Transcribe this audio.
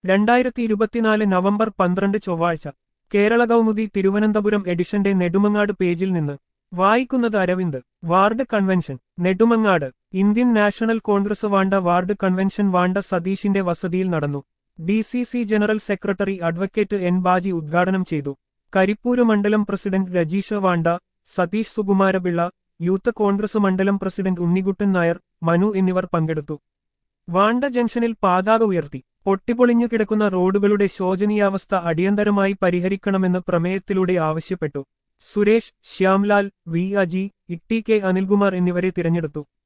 രണ്ടായിരത്തി ഇരുപത്തിനാല് നവംബർ പന്ത്രണ്ട് ചൊവ്വാഴ്ച കേരള കൗമുദി തിരുവനന്തപുരം എഡിഷന്റെ നെടുമങ്ങാട് പേജിൽ നിന്ന് വായിക്കുന്നത് Aravind ward convention Nedumangad Indian national congress Vanda ward convention Vanda സതീഷിന്റെ വസതിയിൽ നടന്നു D C C general secretary advocate N Baji ഉദ്ഘാടനം ചെയ്തു കരിപ്പൂര് മണ്ഡലം president Rajeesha Vanda Satheesh Sukumarapillai youth congress മണ്ഡലം പ്രസിഡന്റ് ഉണ്ണികുട്ടൻ നായർ മനു എന്നിവർ പങ്കെടുത്തു വാണ്ട ജംഗ്ഷനിൽ പാതാക ഉയർത്തി പൊട്ടിപ്പൊളിഞ്ഞു കിടക്കുന്ന റോഡുകളുടെ ശോചനീയാവസ്ഥ അടിയന്തരമായി പരിഹരിക്കണമെന്ന് പ്രമേയത്തിലൂടെ ആവശ്യപ്പെട്ടു സുരേഷ് ശ്യാംലാൽ വി അജി ഇട്ടി കെ അനിൽകുമാർ എന്നിവരെ തിരഞ്ഞെടുത്തു